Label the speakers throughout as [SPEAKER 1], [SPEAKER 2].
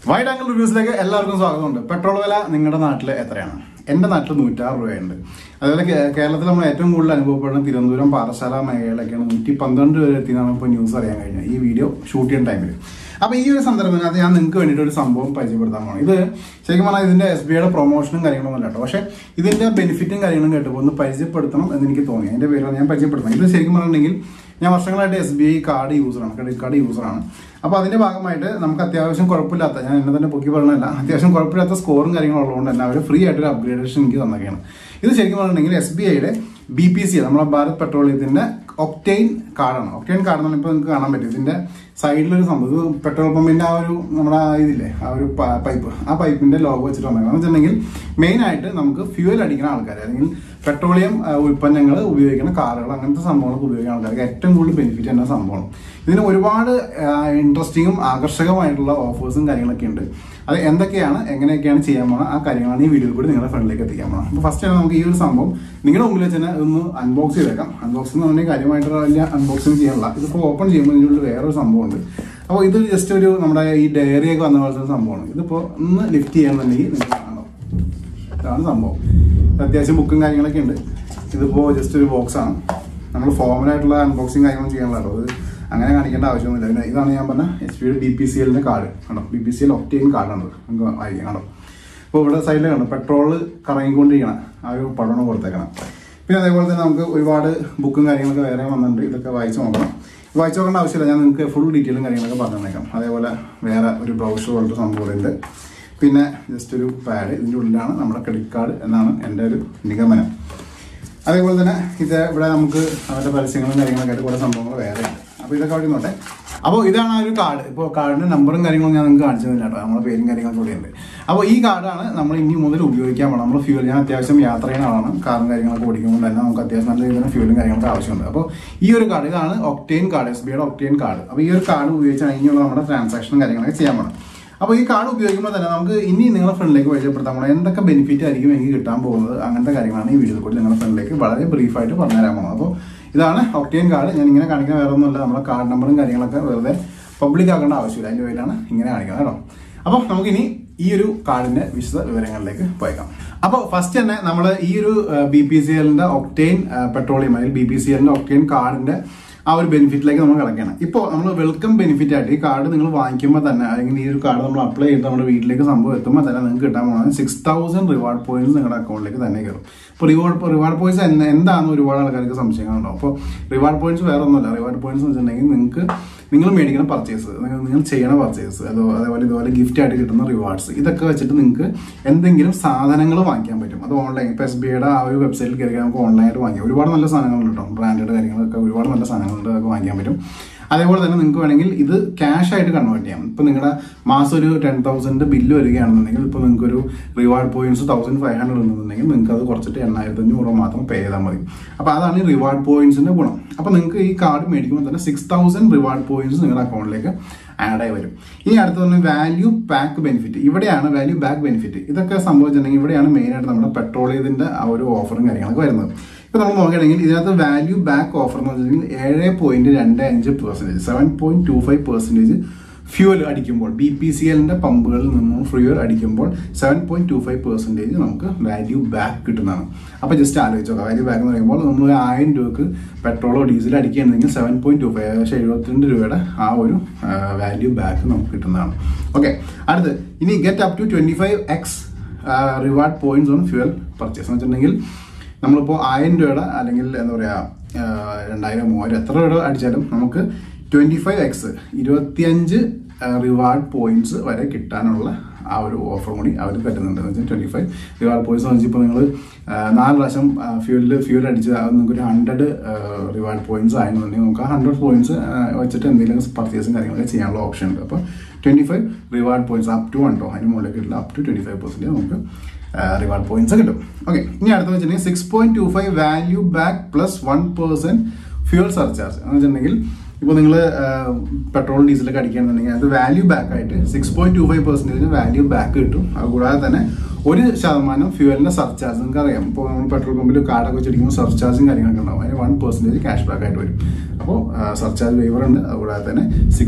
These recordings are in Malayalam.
[SPEAKER 1] വൈഡ് ആംഗിൾ റിവ്യൂസിലേക്ക് എല്ലാവർക്കും സ്വാഗതമുണ്ട് പെട്രോൾ വില നിങ്ങളുടെ നാട്ടിൽ എത്രയാണ് എൻ്റെ നാട്ടിൽ നൂറ്റാറ് രൂപയുണ്ട് അതുപോലെ കേ- കേരളത്തിൽ നമ്മൾ ഏറ്റവും കൂടുതൽ അനുഭവപ്പെടുന്ന തിരുവനന്തപുരം പാറശാല മേഖലയിലൊക്കെയാണ് നൂറ്റി പന്ത്രണ്ട് രൂപ എത്തിയെന്നാണ് ഇപ്പോൾ ന്യൂസ് അറിയാൻ കഴിഞ്ഞത് ഈ വീഡിയോ ഷൂട്ട് ചെയ്യുന്ന ടൈമിൽ അപ്പോൾ ഈ ഒരു സന്ദർഭത്തിനകത്ത് ഞാൻ നിങ്ങൾക്ക് വേണ്ടിയിട്ട് ഒരു സംഭവം പരിചയപ്പെടുത്താൻ പോകണം ഇത് ശരിക്കും പറഞ്ഞാൽ ഇതിൻ്റെ എസ് ബി ഐയുടെ പ്രൊമോഷനും കാര്യങ്ങളൊന്നും അല്ല കേട്ടോ പക്ഷേ ഇതിൻ്റെ ബെനിഫിറ്റും കാര്യങ്ങളും കേട്ടപ്പോൾ ഒന്ന് പരിചയപ്പെടുത്തണം എന്ന് എനിക്ക് തോന്നി അതിൻ്റെ പേരിലാണ് ഞാൻ പരിചയപ്പെടുത്തുന്നത് ഇത് ശരിക്കും പറഞ്ഞിട്ടുണ്ടെങ്കിൽ ഞാൻ വർഷങ്ങളായിട്ട് എസ് ബി ഐ കാർഡ് യൂസറാണ് ക്രെഡിറ്റ് കാർഡ് യൂസറാണ് അപ്പോൾ അതിന്റെ ഭാഗമായിട്ട് നമുക്ക് അത്യാവശ്യം കുഴപ്പമില്ലാത്ത ഞാൻ എന്നെ തന്നെ പൊക്കി പറഞ്ഞല്ല അത്യാവശ്യം കുഴപ്പമില്ലാത്ത സ്കോറും കാര്യങ്ങളും ഉള്ളതുകൊണ്ട് തന്നെ അവർ ഫ്രീ ആയിട്ട് ഒരു അപ്ഗ്രേഡേഷൻ എനിക്ക് തന്നൊക്കെയാണ് ഇത് ശരിക്കും പറഞ്ഞിട്ടുണ്ടെങ്കിൽ എസ് ബി ഐയുടെ ബി പി സി നമ്മുടെ ഭാരത് പെട്രോളിയത്തിന്റെ ഒക്ടെയിൻ കാർഡാണ് ഒക്ടെയിൻ കാർഡ് എന്ന് ഇപ്പോൾ നിങ്ങൾക്ക് കാണാൻ പറ്റും ഇതിന്റെ സൈഡിലൊരു സംഭവം ഇത് പെട്രോൾ പമ്പിന്റെ ആ ഒരു നമ്മുടെ ആ ഇതില്ലേ ആ ഒരു പ- പൈപ്പ് ആ പൈപ്പിന്റെ ലോഗോ വെച്ചിട്ട് വന്നേക്കണം എന്ന് വെച്ചിട്ടുണ്ടെങ്കിൽ മെയിൻ ആയിട്ട് നമുക്ക് ഫ്യൂവൽ അടിക്കുന്ന ആൾക്കാർ അല്ലെങ്കിൽ പെട്രോളിയം ഉൽപ്പന്നങ്ങൾ ഉപയോഗിക്കുന്ന കാറുകൾ അങ്ങനത്തെ സംഭവങ്ങളൊക്കെ ഉപയോഗിക്കുന്ന ആൾക്കാർക്ക് ഏറ്റവും കൂടുതൽ ബെനിഫിറ്റ് തന്നെ സംഭവമാണ് ഇതിന് ഒരുപാട് ഇൻട്രസ്റ്റിങ്ങും ആകർഷകമായിട്ടുള്ള ഓഫേഴ്സും കാര്യങ്ങളൊക്കെ ഉണ്ട് അത് എന്തൊക്കെയാണ് എങ്ങനെയൊക്കെയാണ് ചെയ്യാൻ പോണത് ആ കാര്യങ്ങളാണ് ഈ വീഡിയോയിൽ കൂടി നിങ്ങളുടെ ഫ്രണ്ടിലേക്ക് എത്തിക്കാൻ പോകണം അപ്പോൾ ഫസ്റ്റ് ആണ് നമുക്ക് ഈ ഒരു സംഭവം നിങ്ങളുടെ മുമ്പിൽ വെച്ച് തന്നെ ഒന്ന് അൺബോക്സ് ചെയ്തേക്കാം അൺബോക്സിംഗ് എന്ന് പറഞ്ഞാൽ കാര്യമായിട്ടുള്ള വലിയ അൺബോക്സിംഗ് ചെയ്യാനുള്ള ഇതിപ്പോൾ ഓപ്പൺ ചെയ്യുമ്പോൾ ഇതിനുള്ളിൽ വേറൊരു സംഭവമുണ്ട് അപ്പോൾ ഇത് ജസ്റ്റ് ഒരു നമ്മുടെ ഈ ഡയറിയൊക്കെ വന്ന പോലത്തെ ഒരു സംഭവമാണ് ഇതിപ്പോൾ ഒന്ന് ലിഫ്റ്റ് ചെയ്യാന്നുണ്ടെങ്കിൽ നിങ്ങൾക്ക് കാണാം ഇതാണ് സംഭവം അത്യാവശ്യം ബുക്കും കാര്യങ്ങളൊക്കെ ഉണ്ട് ഇതിപ്പോൾ ജസ്റ്റ് ഒരു ബോക്സ് ആണ് നമ്മൾ ഫോമലായിട്ടുള്ള അൺബോക്സിങ് കാര്യങ്ങളും ചെയ്യാനുള്ളൂ അത് അങ്ങനെ കാണിക്കേണ്ട ആവശ്യമൊന്നുമില്ല പിന്നെ ഇതാണ് ഞാൻ പറഞ്ഞ എച്ച് പിയുടെ ബി പി സി എല്ലിൻ്റെ കാർഡ് കണ്ടോ B P C L octane കാർഡാണ് നമുക്ക് വായിക്കാം കണ്ടോ അപ്പോൾ ഇവിടെ സൈഡിൽ കണ്ടോ പെട്രോൾ കറങ്ങിക്കൊണ്ടിരിക്കണം ആ ഒരു പടമാണ് കൊടുത്തേക്കണം പിന്നെ അതേപോലെ തന്നെ നമുക്ക് ഒരുപാട് ബുക്കും കാര്യങ്ങളൊക്കെ വേറെ വന്നിട്ടുണ്ട് ഇതൊക്കെ വായിച്ച് നോക്കണം വായിച്ച് നോക്കേണ്ട ആവശ്യമില്ല ഞാൻ നിങ്ങൾക്ക് ഫുൾ ഡീറ്റെയിലും കാര്യങ്ങളൊക്കെ പറഞ്ഞു തന്നേക്കാം അതേപോലെ വേറെ ഒരു ബ്രൗഷർ പോലത്തെ സംഭവം ഉണ്ട് പിന്നെ ജസ്റ്റ് ഒരു പാഡ് ഇതിൻ്റെ ഉള്ളിലാണ് നമ്മുടെ ക്രെഡിറ്റ് കാർഡ് എന്നാണ് എൻ്റെ ഒരു നിഗമനം അതേപോലെ തന്നെ ഇത് ഇവിടെ നമുക്ക് അവരുടെ പരസ്യങ്ങളും കാര്യങ്ങളൊക്കെ ആയിട്ട് കുറേ സംഭവങ്ങൾ വേറെ ഉണ്ട് അപ്പോൾ ഇതൊക്കെ അവിടെ നോട്ടെ അപ്പോൾ ഇതാണ് ആ ഒരു കാർഡ് ഇപ്പോൾ കാർഡിൻ്റെ നമ്പറും കാര്യങ്ങളും ഞാൻ നിങ്ങൾക്ക് കാണിച്ചു തന്നില്ല കേട്ടോ നമ്മുടെ പേരും കാര്യങ്ങളൊക്കെ ഇവിടെ ഉണ്ട് അപ്പോൾ ഈ കാർഡാണ് നമ്മൾ ഇനി മുതൽ ഉപയോഗിക്കാൻ പോകണം നമ്മൾ ഫ്യൂൽ ഞാൻ അത്യാവശ്യം യാത്ര ചെയ്യുന്ന ആളാണ് കാറും കാര്യങ്ങളൊക്കെ ഓടിക്കുമ്പോൾ തന്നെ നമുക്ക് അത്യാവശ്യം നല്ല രീതിയിൽ ഫ്യൂലും കാര്യങ്ങളൊക്കെ ആവശ്യമുണ്ട് അപ്പോൾ ഈ ഒരു കാർഡ് ഇതാണ് ഒക്ടെയിൻ കാർഡ് എസ് ബിയുടെ ഒക്ടെയിൻ കാർഡ് അപ്പോൾ ഈ ഒരു കാർഡ് ഉപയോഗിച്ചാണ് ഇനിയുള്ള നമ്മുടെ ട്രാൻസാക്ഷനും കാര്യങ്ങളൊക്കെ ചെയ്യാൻ പോകണം അപ്പോൾ ഈ കാർഡ് ഉപയോഗിക്കുമ്പോൾ തന്നെ നമുക്ക് ഇനി നിങ്ങളുടെ ഫ്രണ്ടിലേക്ക് പരിചയപ്പെടുത്താൻ പോകണം എന്തൊക്കെ ബെനിഫിറ്റ് ആയിരിക്കും എനിക്ക് കിട്ടാൻ പോകുന്നത് അങ്ങനത്തെ കാര്യങ്ങളാണ് ഈ വീഡിയോയിൽ കൂടി നിങ്ങളുടെ ഫ്രണ്ടിലേക്ക് വളരെ ബ്രീഫായിട്ട് പറഞ്ഞുതരാൻ പോകുന്നത് അപ്പോൾ ഇതാണ് ഒക്ടിയൻ കാർഡ് ഞാൻ ഇങ്ങനെ കാണിക്കാൻ വേറെ ഒന്നുമില്ല നമ്മുടെ കാർഡ് നമ്പറും കാര്യങ്ങളൊക്കെ വെറുതെ പബ്ലിക് ആക്കേണ്ട ആവശ്യമില്ല അതിൻ്റെ പേരിലാണ് ഇങ്ങനെ കാണിക്കുന്നത് കേട്ടോ അപ്പോൾ നമുക്കിനി ഈ ഒരു കാർഡിന്റെ വിശദ വിവരങ്ങളിലേക്ക് പോയേക്കാം അപ്പോൾ ഫസ്റ്റ് തന്നെ നമ്മൾ ഈ ഒരു ബി പി സി എല്ലിന്റെ ഒക്ടെയിൻ പെട്രോളിയം അല്ലെങ്കിൽ ബി പി സി എല്ലിന്റെ ഒക്ടെയിൻ കാർഡിന്റെ ആ ഒരു ബെനിഫിറ്റിലേക്ക് നമ്മൾ കിടക്കണം ഇപ്പോൾ നമ്മൾ വെൽക്കം ബെനിഫിറ്റ് ആയിട്ട് ഈ കാർഡ് നിങ്ങൾ വാങ്ങിക്കുമ്പോൾ തന്നെ അല്ലെങ്കിൽ ഈ ഒരു കാർഡ് നമ്മൾ അപ്ലൈ ചെയ്ത് നമ്മുടെ വീട്ടിലേക്ക് സംഭവം എത്തുമ്പോൾ തന്നെ നിങ്ങൾക്ക് കിട്ടാൻ പോകുന്നത് സിക്സ് തൗസൻഡ് റിവാർഡ് പോയിന്റ്സ് നിങ്ങളുടെ അക്കൗണ്ടിലേക്ക് തന്നെ കയറും ഇപ്പോൾ റിവാർഡ് റിവാർഡ് പോയിന്റ്സ് എന്താണെന്ന് ഒരുപാട് ആൾക്കാർക്ക് സംശയങ്ങളുണ്ടാവും അപ്പോൾ റിവാർഡ് പോയിന്റ്സ് വേറെ ഒന്നുമില്ല റിവാർഡ് പോയിന്റ്സ് എന്ന് വെച്ചിട്ടുണ്ടെങ്കിൽ നിങ്ങൾക്ക് നിങ്ങൾ മേടിക്കുന്ന പർച്ചേസ് നിങ്ങൾ ചെയ്യണ പർച്ചേസ് അതോ അതേപോലെ ഇതുപോലെ ഗിഫ്റ്റ് ആയിട്ട് കിട്ടുന്ന റിവാർഡ്സ് ഇതൊക്കെ വെച്ചിട്ട് നിങ്ങൾക്ക് എന്തെങ്കിലും സാധനങ്ങൾ വാങ്ങിക്കാൻ പറ്റും അത് ഓൺലൈൻ ഇപ്പോൾ എസ് ബി ഐയുടെ ആ ഒരു വെബ്സൈറ്റിൽ കയറി നമുക്ക് ഓൺലൈനായിട്ട് വാങ്ങിക്കാം ഒരുപാട് നല്ല സാധനങ്ങളുണ്ട് കേട്ടോ ബ്രാൻഡഡ് കാര്യങ്ങളൊക്കെ ഒരുപാട് നല്ല സാധനങ്ങളുണ്ട് അതൊക്കെ വാങ്ങിക്കാൻ പറ്റും അതേപോലെ തന്നെ നിങ്ങൾക്ക് വേണമെങ്കിൽ ഇത് ക്യാഷ് ആയിട്ട് കൺവേർട്ട് ചെയ്യാം ഇപ്പൊ നിങ്ങളുടെ മാസം ഒരു ടെൻ തൗസൻഡ് ബില്ല് വരികയാണെന്നുണ്ടെങ്കിൽ ഇപ്പൊ നിങ്ങൾക്ക് ഒരു reward points thousand five hundred ഉണ്ടെന്നുണ്ടെങ്കിൽ നിങ്ങൾക്ക് അത് കുറച്ചിട്ട് എണ്ണായിരത്തി അഞ്ഞൂറ് രൂപ മാത്രം പേ ചെയ്താൽ മതി അപ്പൊ അതാണ് ഈ റിവാർഡ് പോയിന്റ്സിന്റെ ഗുണം അപ്പൊ നിങ്ങൾക്ക് ഈ കാർഡ് മേടിക്കുമ്പോൾ തന്നെ സിക്സ് തൗസൻഡ് റിവാർഡ് പോയിന്റ്സ് നിങ്ങളുടെ അക്കൗണ്ടിലേക്ക് ആഡ് ആയി വരും ഇനി അടുത്ത പറഞ്ഞ വാല്യൂ പാക്ക് ബെനിഫിറ്റ് ഇവിടെയാണ് വാല്യൂ ബാക്ക് ബെനിഫിറ്റ് ഇതൊക്കെ സംഭവിച്ചിട്ടുണ്ടെങ്കിൽ ഇവിടെയാണ് മെയിൻ ആയിട്ട് നമ്മുടെ പെട്രോളിയത്തിന്റെ ആ ഒരു ഓഫറും കാര്യങ്ങളൊക്കെ വരുന്നത് ഇപ്പൊ നമ്മൾ നോക്കുകയാണെങ്കിൽ ഇതിനകത്ത് വാല്യൂ ബാക്ക് ഓഫർ എന്ന് വെച്ചിട്ടുണ്ടെങ്കിൽ ഏഴ് പോയിന്റ് രണ്ട് അഞ്ച് percentage seven point two five percentage fuel അടിക്കുമ്പോൾ ബി പി സി എല്ലിന്റെ പമ്പുകളിൽ നിന്നും ഫ്യൂവൽ അടിക്കുമ്പോൾ seven point two five percentage നമുക്ക് വാല്യൂ ബാക്ക് കിട്ടുന്നതാണ് അപ്പൊ ജസ്റ്റ് ആലോചിച്ച് നോക്കാം വാല്യൂ ബാക്ക് എന്ന് പറയുമ്പോൾ നമ്മൾ ആയിരം രൂപക്ക് പെട്രോളോ ഡീസലോ അടിക്കുകയാണെങ്കിൽ സെവൻ പോയിന്റ് ടു ഫൈവ് ഏകദേശം എഴുപത്തിരണ്ട് രൂപയുടെ ആ ഒരു വാല്യൂ ബാക്ക് നമുക്ക് കിട്ടുന്നതാണ് ഓക്കെ അടുത്ത് ഇനി get up to twenty five X reward points on fuel purchase എന്ന് വെച്ചിട്ടുണ്ടെങ്കിൽ നമ്മളിപ്പോൾ ആയിരം രൂപയുടെ അല്ലെങ്കിൽ എന്താ പറയുക രണ്ടായിരം മൂവായിരം എത്ര രൂപ അടിച്ചാലും നമുക്ക് ട്വൻറ്റി ഫൈവ് എക്സ് ഇരുപത്തിയഞ്ച് റിവാർഡ് പോയിന്റ്സ് വരെ കിട്ടാനുള്ള ആ ഒരു ഓഫർ കൂടി അവർ പറ്റുന്നുണ്ട് എന്ന് വെച്ചാൽ ട്വൻറ്റി ഫൈവ് റിവാർഡ് പോയിന്റ്സ് എന്ന് വെച്ചാൽ ഇപ്പോൾ നിങ്ങൾ നാല് പ്രാവശ്യം ഫ്യൂലിൽ ഫ്യൂൽ അടിച്ച് അത് നിങ്ങൾക്ക് ഒരു ഹൺഡ്രഡ് റിവാർഡ് പോയിന്റ്സ് ആയെന്നുണ്ടെങ്കിൽ നമുക്ക് ആ ഹൺഡ്രഡ് പോയിന്റ്സ് വെച്ചിട്ട് എന്തെങ്കിലും പർച്ചേസും കാര്യങ്ങളൊക്കെ ചെയ്യാനുള്ള ഓപ്ഷൻ ഉണ്ട് അപ്പോൾ twenty five reward points up to ഉണ്ടോ അതിന് മുകളിലേക്ക് കിട്ടില്ല up to twenty five percentage നമുക്ക് റിവാർഡ് പോയിന്റ്സ് കിട്ടും ഓക്കെ ഇനി അടുത്ത വെച്ചിട്ടുണ്ടെങ്കിൽ six point two five value back plus one percent fuel surcharge എന്ന് വെച്ചിട്ടുണ്ടെങ്കിൽ ഇപ്പോൾ നിങ്ങൾ പെട്രോൾ ഡീസലൊക്കെ അടിക്കുകയാണെന്നുണ്ടെങ്കിൽ അത് വാല്യൂ ബാക്ക് ആയിട്ട് six point two five percentage value back കിട്ടും അതുകൂടാതെ തന്നെ ഒരു ശതമാനം ഫ്യൂവലിന്റെ സർചാർജ് നിങ്ങൾക്ക് അറിയാം ഇപ്പോൾ നമ്മൾ പെട്രോൾ പമ്പിൽ കാർഡൊക്കെ വെച്ചിരിക്കുമ്പോൾ സർചാർജും കാര്യങ്ങളൊക്കെ ഉണ്ടാവും അതിന് വൺ പെർസെന്റേജ് ക്യാഷ് ബാക്ക് ആയിട്ട് വരും അപ്പോൾ സർചാർജ് വേവർ ഉണ്ട് അതുകൂടാതെ തന്നെ six point two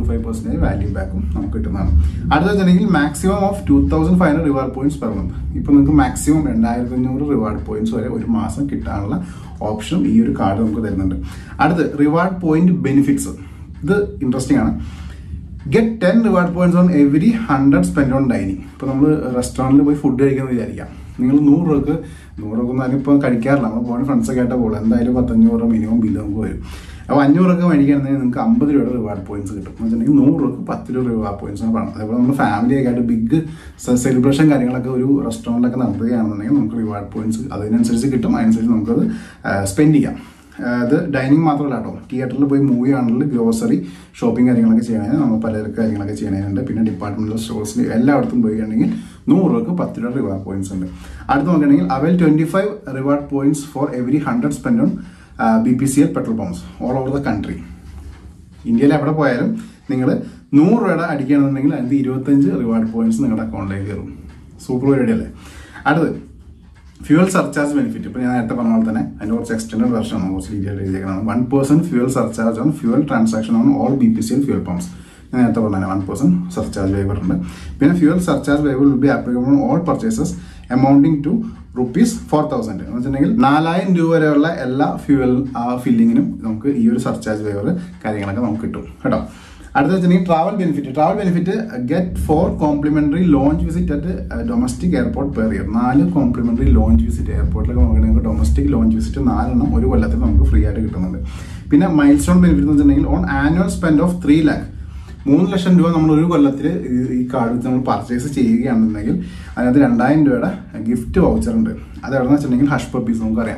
[SPEAKER 1] five percentage value ബാക്കും നമുക്ക് കിട്ടുന്നതാണ് അടുത്ത വെച്ചിട്ടുണ്ടെങ്കിൽ maximum of two thousand five hundred reward points per month ഇപ്പോൾ നിങ്ങൾക്ക് മാക്സിമം രണ്ടായിരത്തി അഞ്ഞൂറ് റിവാർഡ് പോയിന്റ്സ് വരെ ഒരു മാസം കിട്ടാനുള്ള ഓപ്ഷനും ഈ ഒരു കാർഡ് നമുക്ക് തരുന്നുണ്ട് അടുത്ത് റിവാർഡ് പോയിന്റ് ബെനിഫിറ്റ്സ് ഇത് ഇൻട്രസ്റ്റിംഗ് ആണ് get ten reward points on every hundred spend on dining ഇപ്പോൾ നമ്മൾ റെസ്റ്റോറൻറ്റിൽ പോയി ഫുഡ് കഴിക്കുന്നത് വിചാരിക്കാം നിങ്ങൾ നൂറ് രൂപക്ക് നൂറ് രൂപ ഒന്നും ഇപ്പോൾ കഴിക്കാറില്ല നമ്മൾ പോകുന്ന ഫ്രണ്ട്സൊക്കെ ആയിട്ട് പോകുള്ളൂ എന്തായാലും പത്തഞ്ഞൂറ് രൂപ മിനിമം ബില്ല് നമുക്ക് വരും അപ്പോൾ അഞ്ഞൂറ് രൂപ മേടിക്കുകയാണെങ്കിൽ നിങ്ങൾക്ക് അമ്പത് രൂപയുടെ റിവാർഡ് പോയിന്റ്സ് കിട്ടും എന്ന് വെച്ചിട്ടുണ്ടെങ്കിൽ നൂറ് രൂപക്ക് പത്ത് രൂപ റിവാർഡ് പോയിന്റ്സ് ആണ് പറയുന്നത് അതേപോലെ നമ്മൾ ഫാമിലി ആയിട്ട് ബിഗ് സെലിബ്രേഷൻ കാര്യങ്ങളൊക്കെ ഒരു റെസ്റ്റോറൻറ്റിലൊക്കെ നടത്തുകയാണെന്നുണ്ടെങ്കിൽ നമുക്ക് റിവാർഡ് പോയിന്റ്സ് അതിനനുസരിച്ച് കിട്ടും അതിനനുസരിച്ച് നമുക്കത് സ്പെൻഡ് ചെയ്യാം അത് ഡൈനിങ് മാത്രമല്ല കേട്ടോ തിയേറ്ററിൽ പോയി മൂവി ആണെങ്കിൽ ഗ്രോസറി ഷോപ്പിംഗ് കാര്യങ്ങളൊക്കെ ചെയ്യണേ നമ്മൾ പല കാര്യങ്ങളൊക്കെ ചെയ്യണേനുണ്ട് പിന്നെ ഡിപ്പാർട്ട്മെന്റൽ സ്റ്റോഴ്സിൽ എല്ലായിടത്തും പോയി കഴിഞ്ഞെങ്കിൽ നൂറ് രൂപക്ക് പത്ത് രൂപ റിവാർഡ് പോയിന്റ്സ് ഉണ്ട് അടുത്ത് നോക്കുകയാണെങ്കിൽ avail twenty five reward points for every hundred spend on B P C L petrol pumps all over the country ഇന്ത്യയിൽ എവിടെ പോയാലും നിങ്ങൾ നൂറ് രൂപയുടെ അടിക്കുകയാണെന്നുണ്ടെങ്കിൽ അതിൻ്റെ ഇരുപത്തഞ്ച് റിവാർഡ് പോയിന്റ്സ് നിങ്ങളുടെ അക്കൗണ്ടിലേക്ക് കയറും സൂപ്പർ പരിപാടി അല്ലേ അടുത്ത് ഫ്യൂവൽ സർചാർജ് ബെനിഫിറ്റ് ഇപ്പോൾ ഞാൻ നേരത്തെ പറഞ്ഞ പോലെ തന്നെ അതിൻ്റെ കുറച്ച് എക്സ്റ്റൻഡ് വെർഷൻ ആണ് കുറച്ച് ഡീറ്റെയിൽ എഴുതിയേക്കുന്നത് one percent fuel surcharge on fuel transaction on all B P C L fuel pumps ഞാൻ നേരത്തെ പറഞ്ഞ വൺ പേഴ്സൻറ്റ് സർചാർജ് വേവർ ഉണ്ട് പിന്നെ fuel surcharge waiver will be applicable on all purchases amounting to rupees four thousand എന്ന് വെച്ചിട്ടുണ്ടെങ്കിൽ നാലായിരം രൂപ വരെയുള്ള എല്ലാ ഫ്യൂവൽ ആ ഫില്ലിങ്ങിനും നമുക്ക് ഈ ഒരു സർചാർജ് വേവർ കാര്യങ്ങളൊക്കെ നമുക്ക് കിട്ടും കേട്ടോ അടുത്ത വെച്ചിട്ടുണ്ടെങ്കിൽ travel benefit travel benefit get four complimentary lounge visit at domestic airport per year നാല് കോംപ്ലിമെന്ററി ലോഞ്ച് വിസിറ്റ് എയർപോർട്ടിലൊക്കെ നോക്കുകയാണെങ്കിൽ ഡൊമസ്റ്റിക് ലോഞ്ച് വിസിറ്റ് നാലെണ്ണം ഒരു കൊല്ലത്തിൽ നമുക്ക് ഫ്രീ ആയിട്ട് കിട്ടുന്നുണ്ട് പിന്നെ മൈൽ സ്റ്റോൺ ബെനിഫിറ്റ് എന്ന് വെച്ചിട്ടുണ്ടെങ്കിൽ on annual spend of three lakh മൂന്ന് ലക്ഷം രൂപ നമ്മൾ ഒരു കൊല്ലത്തിൽ ഈ കാർഡ് വെച്ച് നമ്മൾ പർച്ചേസ് ചെയ്യുകയാണെന്നുണ്ടെങ്കിൽ അതിനകത്ത് രണ്ടായിരം രൂപയുടെ ഗിഫ്റ്റ് വൗച്ചർ ഉണ്ട് അത് എവിടെന്ന് വെച്ചിട്ടുണ്ടെങ്കിൽ ഹഷ് പപ്പീസ് നമുക്കറിയാം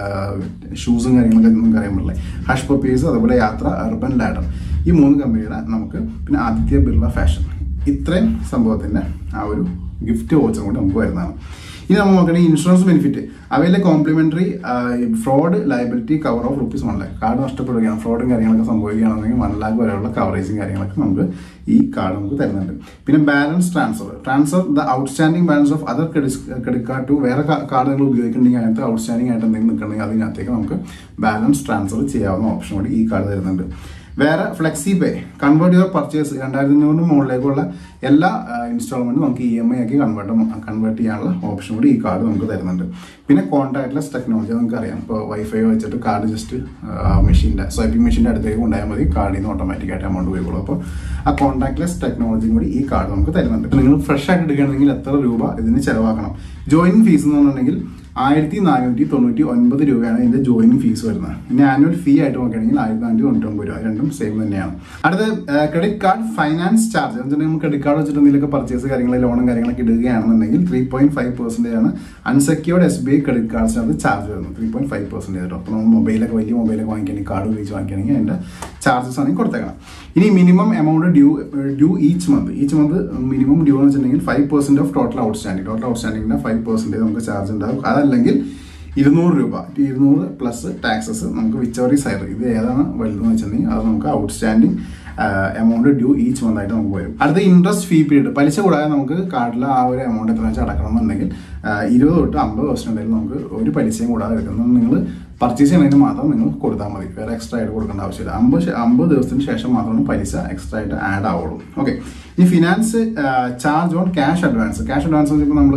[SPEAKER 1] ഷൂസും കാര്യങ്ങളൊക്കെ നമുക്ക് അറിയാൻ പറ്റില്ലേ ഹഷ് പപ്പീസ് അതുപോലെ യാത്ര അർബൻ ലാഡർ ഈ മൂന്ന് കമ്പനിയുടെ നമുക്ക് പിന്നെ ആദിത്യ ബിർള ഫാഷൻ ഇത്രയും സംഭവത്തിൻ്റെ ആ ഒരു ഗിഫ്റ്റ് വോച്ചർ കൊണ്ട് നമുക്ക് വരുന്നതാണ് ഇനി നമ്മൾ നോക്കുകയാണെങ്കിൽ ഇൻഷുറൻസ് ബെനിഫിറ്റ് അവയിലെ complimentary fraud liability cover of rupees one lakh card നഷ്ടപ്പെടുകയാണ് ഫ്രോഡും കാര്യങ്ങളൊക്കെ സംഭവിക്കുകയാണെന്നുണ്ടെങ്കിൽ വൺ ലാക്ക് വരെയുള്ള കവറേജും കാര്യങ്ങളൊക്കെ നമുക്ക് ഈ കാർഡ് നമുക്ക് തരുന്നുണ്ട് പിന്നെ balance transfer transfer the outstanding balance of other credit card to വേറെ കാർഡ് നിങ്ങൾ ഉപയോഗിക്കുന്നുണ്ടെങ്കിൽ അതിനകത്ത് ഔട്ട്സ്റ്റാൻഡിംഗ് ആയിട്ട് എന്തെങ്കിലും നിൽക്കണമെങ്കിൽ അതിനകത്തേക്ക് നമുക്ക് ബാലൻസ് ട്രാൻസ്ഫർ ചെയ്യാവുന്ന ഓപ്ഷൻ കൂടി ഈ കാർഡ് തരുന്നുണ്ട് വേറെ flexi pay convert your purchase രണ്ടായിരത്തി അഞ്ഞൂറിന് മുകളിലേക്കുള്ള എല്ലാ ഇൻസ്റ്റാൾമെന്റും നമുക്ക് ഇ എം ഐ ആക്കി കൺവേർട്ട് കൺവേർട്ട് ചെയ്യാനുള്ള ഓപ്ഷൻ കൂടി ഈ കാർഡ് നമുക്ക് തരുന്നുണ്ട് പിന്നെ കോൺടാക്ട്ലെസ് ടെക്നോളജി നമുക്ക് അറിയാം ഇപ്പോൾ വൈഫൈ വെച്ചിട്ട് കാർഡ് ജസ്റ്റ് മെഷീൻ്റെ സ്വൈപ്പിംഗ് മെഷീൻ്റെ അടുത്തേക്ക് കൊണ്ടുപോയാൽ മതി കാർഡിൽ നിന്ന് ഓട്ടോമാറ്റിക്കായിട്ട് എമൗണ്ട് പോയിക്കോളും അപ്പോൾ ആ കോൺടാക്ട്ലെസ് ടെക്നോളജിയും കൂടി ഈ കാർഡ് നമുക്ക് തരുന്നുണ്ട് നിങ്ങൾ ഫ്രഷ് ആയിട്ട് എടുക്കുകയാണെങ്കിൽ എത്ര രൂപ ഇതിന് ചിലവാക്കണം ജോയിനിങ് ഫീസ് എന്ന് പറഞ്ഞിട്ടുണ്ടെങ്കിൽ ആയിരത്തി നാനൂറ്റി തൊണ്ണൂറ്റി ഒൻപത് രൂപയാണ് ഇതിന്റെ ജോയിനിങ് ഫീസ് വരുന്നത് ഇനി ആനുവൽ ഫീ ആയിട്ട് നോക്കുകയാണെങ്കിൽ ആയിരത്തി നാനൂറ്റി തൊണ്ണൂറ്റി ഒമ്പത് രൂപ രണ്ടും സെയിം തന്നെയാണ് അടുത്ത് ക്രെഡിറ്റ് കാർഡ് ഫൈനാൻസ് ചാർജ് എന്ന് വെച്ചിട്ടുണ്ടെങ്കിൽ ക്രെഡിറ്റ് കാർഡ് വെച്ചിട്ട് എന്തെങ്കിലുമൊക്കെ പർച്ചേസ് കാര്യങ്ങൾ ലോണും കാര്യങ്ങളൊക്കെ ഇടുകയാണെന്നുണ്ടെങ്കിൽ ത്രീ പോയിന്റ് ഫൈവ് പെർസെന്റേജ് ആണ് unsecured S B I credit കാർഡ്സിനകത്ത് ചാർജ് വരുന്നത് ത്രീ പോയിന്റ് ഫൈവ് പെർസെന്റേജ് കേട്ടോ അപ്പോൾ നമ്മൾ മൊബൈലൊക്കെ വലിയ മൊബൈലൊക്കെ വാങ്ങിക്കുകയാണെങ്കിൽ കാർഡ് ഉപയോഗിച്ച് വാങ്ങിക്കുകയാണെങ്കിൽ അതിന്റെ ചാർജസ് ആണെങ്കിൽ കൊടുത്തേക്കണം ഇനി minimum amount due due each month each month minimum due എന്ന് വെച്ചിട്ടുണ്ടെങ്കിൽ five percent of total outstanding total ഔട്ട്സ്റ്റാൻഡിംഗിന്റെ ഫൈവ് പെർസെന്റേജ് നമുക്ക് ചാർജ് ഉണ്ടാകും അതല്ലെങ്കിൽ ഇരുന്നൂറ് രൂപ ഇരുന്നൂറ് പ്ലസ് ടാക്സസ് നമുക്ക് വിച്ചവറി സൈഡ് ഇത് ഏതാണ് വലുതെന്ന് വെച്ചിട്ടുണ്ടെങ്കിൽ അത് നമുക്ക് outstanding amount due each month ആയിട്ട് നമുക്ക് വരും അടുത്ത ഇൻട്രസ്റ്റ് ഫീ പീരീഡ് പലിശ കൂടാതെ നമുക്ക് കാർഡിൽ ആ ഒരു എമൗണ്ട് എത്ര വെച്ചാൽ അടക്കണം എന്നുണ്ടെങ്കിൽ ഇരുപത് തൊട്ട് അമ്പത് ദിവസം ഉണ്ടെങ്കിൽ നമുക്ക് ഒരു പലിശയും കൂടാതെ എടുക്കുന്നത് നിങ്ങൾ പർച്ചേസ് ചെയ്യുന്നതിന് മാത്രം നിങ്ങൾ കൊടുത്താൽ മതി വേറെ എക്സ്ട്രാ ആയിട്ട് കൊടുക്കേണ്ട ആവശ്യമില്ല അമ്പത് അമ്പത് ദിവസത്തിന് ശേഷം മാത്രമാണ് പലിശ എക്സ്ട്രാ ആയിട്ട് ആഡ് ആവുള്ളൂ ഓക്കെ ഈ finance charge on cash advance cash advance വെച്ചപ്പോൾ നമ്മൾ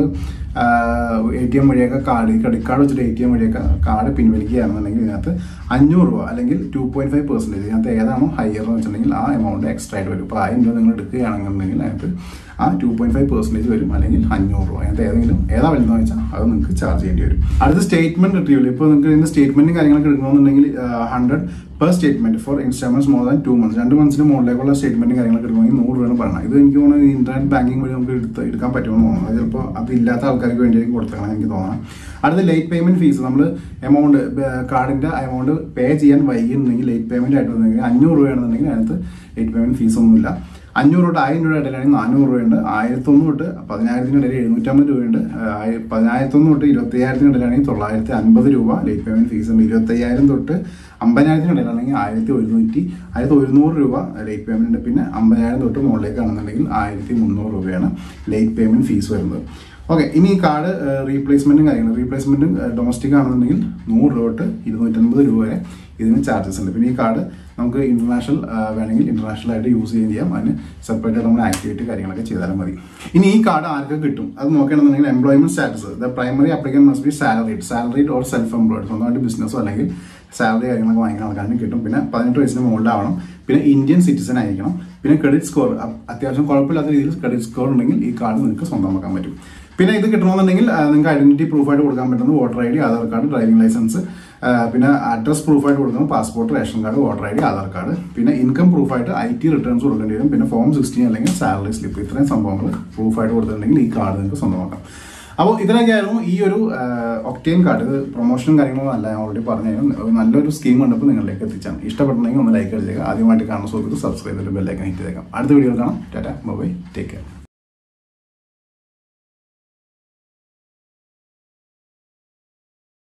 [SPEAKER 1] എ ടി എം വഴിയൊക്കെ കാർഡ് ക്രെഡിറ്റ് കാർഡ് വെച്ചിട്ട് എ ടി എം വഴിയൊക്കെ കാർഡ് പിൻവലിക്കുകയാണെന്നുണ്ടെങ്കിൽ ഇതിനകത്ത് അഞ്ഞൂറ് രൂപ അല്ലെങ്കിൽ ടു പോയിന്റ് ഫൈവ് പെർസെൻറ്റേജ് ഇതിനകത്ത് ഏതാണോ ഹയർ എന്ന് വെച്ചിട്ടുണ്ടെങ്കിൽ ആ എമൗണ്ട് എക്സ്ട്രാ ആയിട്ട് വരും ഇപ്പോൾ ആയിരം രൂപ നിങ്ങൾ എടുക്കുകയാണെന്നുണ്ടെങ്കിൽ അതിനകത്ത് ആ ടു പോയിന്റ് ഫൈവ് പെർസെൻറ്റേജ് വരും അല്ലെങ്കിൽ അഞ്ഞൂറ് രൂപ അതിനകത്ത് ഏതെങ്കിലും ഏതാ വലുതെന്ന് വെച്ചാൽ അത് നിങ്ങൾക്ക് ചാർജ് ചെയ്യേണ്ടി വരും അടുത്ത സ്റ്റേറ്റ്മെന്റ് റിട്രീവൽ ഇപ്പോൾ നിങ്ങൾക്ക് ഇതിന്റെ സ്റ്റേറ്റ്മെന്റും കാര്യങ്ങളൊക്കെ എടുക്കണമെന്നുണ്ടെങ്കിൽ hundred per statement for installments more than two months രണ്ട് മന്ത്സിന് മുകളിലേക്കുള്ള സ്റ്റേറ്റ്മെന്റും കാര്യങ്ങളൊക്കെ എടുക്കണമെങ്കിൽ നൂറ് രൂപയാണ് പറയണം ഇത് എനിക്ക് തോന്നുന്നത് ഇന്റർനെറ്റ് ബാങ്കിങ് വഴി നമുക്ക് എടുത്ത് എടുക്കാൻ പറ്റുമെന്ന് തോന്നുന്നു അത് ചിലപ്പോൾ അത് ഇല്ലാത്ത ആൾക്കാർക്ക് വേണ്ടിയായിരിക്കും കൊടുത്തേക്കണം എനിക്ക് തോന്നാം അടുത്ത ലേറ്റ് പേയ്മെന്റ് ഫീസ് നമ്മൾ എമൗണ്ട് കാർഡിന്റെ എമൗണ്ട് പേ ചെയ്യാൻ വൈകിയിട്ടുണ്ടെങ്കിൽ ലേറ്റ് പേയ്മെന്റ് ആയിട്ട് വന്നെങ്കിൽ അഞ്ഞൂറ് രൂപയാണെന്നുണ്ടെങ്കിൽ അതിനകത്ത് ലേറ്റ് പേയ്മെന്റ് ഫീസ് ഒന്നുമില്ല അഞ്ഞൂറ് തൊട്ട് ആയിരം രൂപ ഇടയിലാണെങ്കിൽ നാനൂറ് രൂപയുണ്ട് ആയിരത്തൊന്ന് തൊട്ട് പതിനായിരത്തിന് ഇടയിൽ എഴുന്നൂറ്റമ്പത് രൂപയുണ്ട് പതിനായിരത്തൊന്ന് തൊട്ട് ഇരുപത്തയ്യായിരത്തിന് ഇടയിലാണെങ്കിൽ തൊള്ളായിരത്തി അൻപത് രൂപ ലേറ്റ് പേയ്മെന്റ് ഫീസ് ഉണ്ട് ഇരുപത്തയ്യായിരം തൊട്ട് അമ്പതിനായിരത്തിന് ഇടയിലാണെങ്കിൽ ആയിരത്തി ഒരുന്നൂറ്റി ആയിരത്തി ഒരുന്നൂറ് രൂപ ലേറ്റ് പേയ്മെന്റ് ഉണ്ട് പിന്നെ അമ്പതിനായിരം തൊട്ട് മുകളിലേക്കാണെന്നുണ്ടെങ്കിൽ ആയിരത്തി മുന്നൂറ് രൂപയാണ് ലേറ്റ് പേയ്മെന്റ് ഫീസ് വരുന്നത് ഓക്കെ ഇനി ഈ കാർഡ് റീപ്ലേസ്മെന്റും കാര്യങ്ങളും റീപ്ലേസ്മെന്റും ഡൊമസ്റ്റിക് ആണെന്നുണ്ടെങ്കിൽ നൂറ് രൂപ തൊട്ട് ഇരുന്നൂറ്റൻപത് രൂപ വരെ ഇതിന് ചാർജസ് ഉണ്ട് പിന്നെ ഈ കാർഡ് നമുക്ക് ഇന്റർനാഷണൽ വേണമെങ്കിൽ ഇന്റർനാഷണൽ ആയിട്ട് യൂസ് ചെയ്യുകയും ചെയ്യാം അതിന് സെപ്പറേറ്റ് ആയിട്ട് നമ്മൾ ആക്ടിവിറ്റി കാര്യങ്ങളൊക്കെ ചെയ്താലും മതി ഇനി ഈ കാർഡ് ആർക്ക് കിട്ടും അത് നോക്കുകയാണെന്നുണ്ടെങ്കിൽ employment status the primary applicant must be salaried salaried or self employed സ്വന്തമായിട്ട് ബിസിനസ്സോ അല്ലെങ്കിൽ സാലറി കാര്യങ്ങളൊക്കെ വാങ്ങിക്കുന്ന ആൾക്കാർക്ക് കിട്ടും പിന്നെ പതിനെട്ട് വയസ്സിന് മുകളിലാവണം പിന്നെ ഇന്ത്യൻ സിറ്റിസൺ ആയിരിക്കണം പിന്നെ ക്രെഡിറ്റ് സ്കോർ അത്യാവശ്യം കുഴപ്പമില്ലാത്ത രീതിയിൽ ക്രെഡിറ്റ് സ്കോർ ഉണ്ടെങ്കിൽ ഈ കാർഡ് നിങ്ങൾക്ക് സ്വന്തമാക്കാൻ പറ്റും പിന്നെ ഇത് കിട്ടണമെന്നുണ്ടെങ്കിൽ ആ, നിങ്ങൾക്ക് ഐഡന്റിറ്റി പ്രൂഫായിട്ട് കൊടുക്കാൻ പറ്റുന്നത് voter I D Aadhaar card driving licence ആ, പിന്നെ അഡ്രസ് പ്രൂഫായിട്ട് കൊടുക്കുന്നത് passport ration card voter I D Aadhaar card പിന്നെ ഇൻകം പ്രൂഫായിട്ട് ഐ ടി റിട്ടേൺസ് കൊടുക്കേണ്ടി വരും പിന്നെ ഫോം സിക്സ്റ്റീൻ അല്ലെങ്കിൽ സാലറി സ്ലിപ്പ് ഇത്രയും സംഭവങ്ങൾ പ്രൂഫായിട്ട് കൊടുത്തിട്ടുണ്ടെങ്കിൽ ഈ കാർഡ് നിങ്ങൾക്ക് സ്വന്തമാക്കാം അപ്പോൾ ഇതിനൊക്കെയായിരുന്നു ഈ ഒരു ഒക്ടേൻ കാർഡ് ഇത് പ്രൊമോഷനും കാര്യങ്ങളൊന്നും അല്ല ഞാൻ ഓൾറെഡി പറഞ്ഞു നല്ലൊരു സ്കീം കണ്ടപ്പോൾ നിങ്ങളിലേക്ക് എത്തിച്ചാണ് ഇഷ്ടപ്പെട്ടുണ്ടെങ്കിൽ ഒന്ന് ലൈക്ക് അടിച്ചേക്കാം ആദ്യമായിട്ട് കാണുന്ന സുഹൃത്തുക്കൾ സബ്സ്ക്രൈബ് ചെയ്തിട്ട് ബെല്ലൈക്കൻ ഹിറ്റ് ചെയ്തേക്കാം അടുത്ത വീഡിയോ കാണാം ടാറ്റ ബൈ ടേക്ക് കെയർ